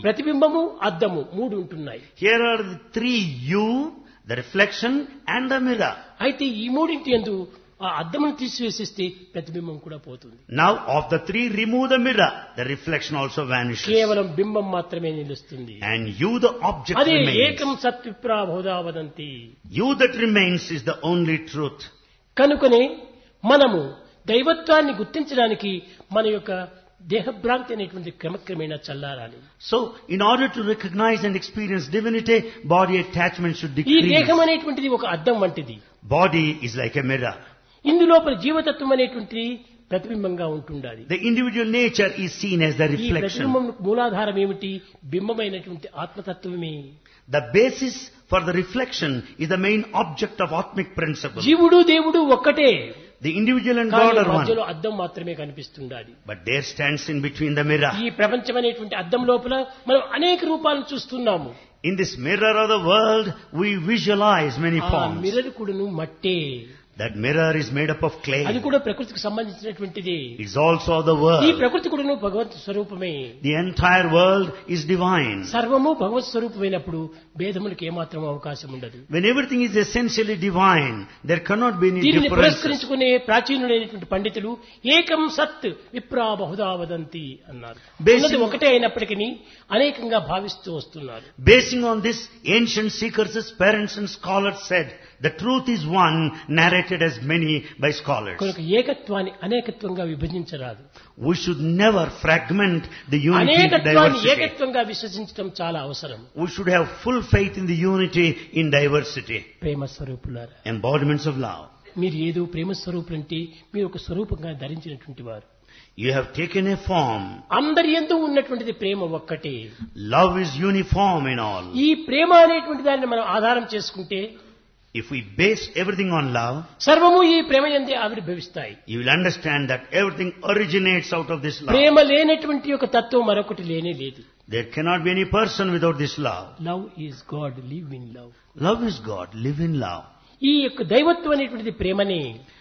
ప్రతిబింబము అద్దము మూడు ఉంటున్నాయి Here are the three you, the reflection and the mirror. అయితే ఈ మూడింటి ఎందు ఆ అద్దమును తీసివేసేస్తే ప్రతిబింబం కూడా పోతుంది Now of the three, remove the mirror. The reflection also vanishes. కేవలం బింబం మాత్రమే నిలుస్తుంది And you, the object అదే remains. ఏకం సత్విప్రా Bahuda వదంతి You that remains is the only truth. కనుకనే మనము దైవత్వాన్ని గుర్తించడానికి మన యొక్క దేహభ్రాంతి అనేటువంటి క్రమక్రమేణా చల్లారాలి So, in order to recognize and experience divinity, body attachment should ఈ decrease. దేహం అనేటువంటిది ఒక అద్దం వంటిది Body is like a mirror. ఇందులోపల జీవతత్వం అనేటువంటిది ప్రతిబింబంగా ఉంటుండాలి The individual nature is seen as the ఈ reflection. ప్రతిబింబం మూలాధారం ఏమిటి బింబమైనటువంటి ఆత్మతత్వమే The basis for the reflection is the main object of Atmic principle. జీవుడు దేవుడు ఒక్కటే The individual and కానీ God are మధ్యలో one. అద్దం మాత్రమే కనిపిస్తుండాలి But there stands in between the mirror. ఈ ప్రపంచం అనేటువంటి అద్దం లోపల మనం అనేక రూపాలను చూస్తున్నాము In this mirror of the world, we visualize many ఆ forms. మిర్రర్ కూడాను మట్టే That mirror is made up of అది clay. కూడా ప్రకృతికి సంబంధించినటువంటిది It's also of the ఈ world. ప్రకృతి కూడాను భగవత్ స్వరూపమే The entire world is divine. సర్వము భగవత్ స్వరూపమైనప్పుడు భేదములకు ఏమాత్రం అవకాశం ఉండదు When everything is essentially divine, there cannot be any దీనిని differences. పురస్కరించుకునే ప్రాచీనులైనటువంటి పండితులు ఏకం సత్ విప్రా బహుదా వదంతి అన్నారు Basic- ఉన్నది ఒకటే అయినప్పటికీ అనేకంగా భావిస్తూ వస్తున్నారు Basing on this, ancient seekers, parents and scholars said, the truth is one, narrated as many by scholars. కనుక ఏకత్వాన్ని అనేకత్వంగా విభజించరాదు We should never fragment the unity into అనేకత్వాన్ని diversity. ఏకత్వంగా విశ్వసించడం చాలా అవసరం We should have full faith in the unity in diversity, ప్రేమ స్వరూపులారా embodiments of love. మీరు ఏదో ప్రేమ స్వరూపులంటే మీరు ఒక స్వరూపంగా ధరించినటువంటి వారు You have taken a form. అందరి ఎందు ఉన్నటువంటిది ప్రేమ ఒక్కటే Love is uniform in all. ఈ ప్రేమ అనేటువంటి దాన్ని మనం ఆధారం చేసుకుంటే If we base everything on love, సర్వము ఈ ప్రేమ ఎందే ఆవిర్భవిస్తాయి you will understand that everything originates out of this love. ప్రేమ లేనటువంటి ఒక తత్వం మరొకటి లేనే లేదు There cannot be any person without this love. Love is God live in love Love is God. Live in love. ఈ యొక్క దైవత్వం అనేటువంటిది ప్రేమనే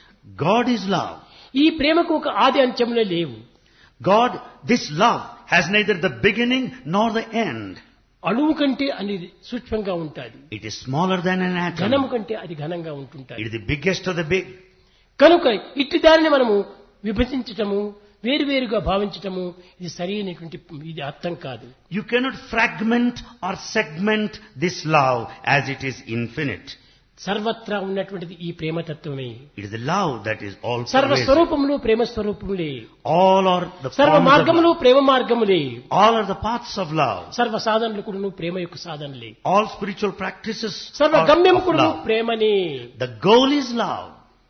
God is love. ఈ ప్రేమకు ఒక ఆది అంత్యములే లేవు God, this love has neither the beginning nor the end. అణువు కంటే అనేది సూక్ష్మంగా ఉంటుంది It is smaller than an ఘనము atom. కంటే అది ఘనంగా ఉంటుంటాయి It is the biggest of the big. కనుక ఇట్టి దానిని మనము విభజించటము వేరువేరుగా భావించటము ఇది సరైనటువంటి ఇది అర్థం కాదు You cannot fragment or segment this love as it is infinite. సర్వత్రా ఉన్నటువంటిది ఈ ప్రేమతత్వమే It is the love that is all సర్వ pervasive. స్వరూపములు Prema స్వరూపములే All are the సర్వ forms of మార్గములు love. Prema మార్గములే All are the paths of love. సర్వ సాధనలు కూడాను ప్రేమ యొక్క సాధనలే All spiritual practices సర్వ are గమ్యం of కూడాను love. ప్రేమనే The goal is love.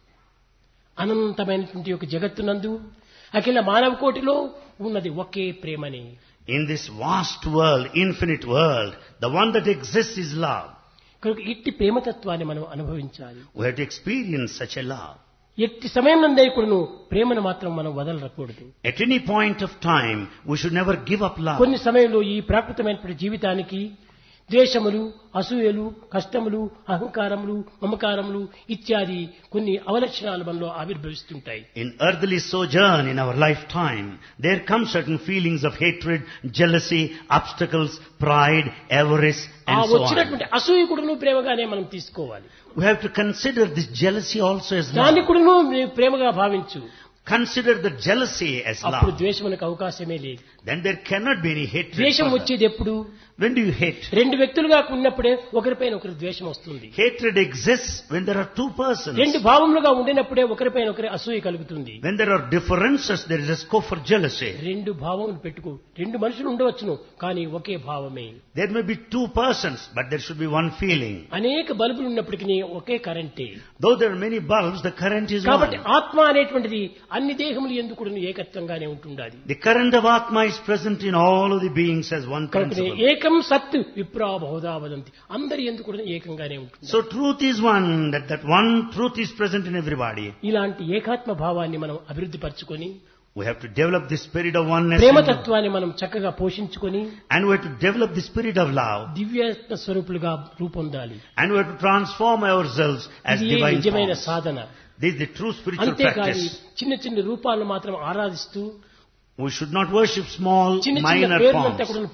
అనంతమైనటువంటి ఒక జగత్తునందు అఖిల మానవ కోటిలో ఉన్నది ఒకే ప్రేమని In this vast world, infinite world, the one that exists is love. కనుక ఇట్టి ప్రేమతత్వాన్ని మనం అనుభవించాలి We have to experience such a love. ఎట్టి సమయం నందే కూడాను ప్రేమను మాత్రం మనం వదలకూడదు At any point of time, we should never give up love. కొన్ని సమయంలో ఈ ప్రాకృతమైనటువంటి జీవితానికి ద్వేషములు అసూయలు కష్టములు అహంకారములు మమకారములు ఇత్యాది కొన్ని అవలక్షణాలు మనలో ఆవిర్భవిస్తుంటాయి In earthly sojourn in our lifetime, there come certain feelings of hatred, jealousy, obstacles, pride, avarice, ఆ and so on. వచ్చినటువంటి అసూయ కూడాను ప్రేమగానే మనం తీసుకోవాలి We have to consider this jealousy also as దాన్ని love. కూడాను నీ ప్రేమగా భావించు Consider the jealousy as అప్పుడు love. ద్వేషమునకు అవకాశమే లేదు Then there cannot be any hatred. ద్వేషం further. వచ్చేది ఎప్పుడు When do you hate? రెండు వ్యక్తులుగా ఉన్నప్పుడే ఒకరిపైన ఒకరి ద్వేషం వస్తుంది Hatred exists when there are two persons. రెండు భావములుగా ఉండినప్పుడే ఒకరిపైన ఒకరి అసూయ కలుగుతుంది When there are differences, there is a scope for jealousy. రెండు భావములు పెట్టుకో రెండు మనుషులు ఉండవచ్చును కానీ ఒకే భావమే There may be two persons, but there should be one feeling. అనేక బల్బులు ఉన్నప్పటికీ ఒకే కరెంటే Though there are many bulbs, the current is కాబట్టి one. ఆత్మ అనేటువంటిది అన్ని దేహములు ఎందుకు కూడా ఏకత్వంగానే ఉంటుండాలి The current of Atma is present in all of the beings as one కనుక principle. ఏకం సత్ విప్రా బహుదా వదంతి అందరి ఎందుకు కూడా ఏకంగానే ఉంటుంది So truth is one, that that one truth is present in everybody. ఇలాంటి ఏకాత్మ భావాన్ని మనం అభివృద్ధి పరచుకొని We have to develop the spirit of oneness. in- ప్రేమతత్వాన్ని మనం చక్కగా పోషించుకొని And we have to develop the spirit of love. దివ్యాత్మ స్వరూపులుగా రూపొందాలి And we have to transform ourselves as ఇది divine నిజమైన forms. Sadhana This is the true spiritual అంతేకాని practice. చిన్న చిన్న రూపాలను మాత్రం ఆరాధిస్తూ We should not worship small, చిన్న చిన్న minor పేర్లంతా forms. కూడా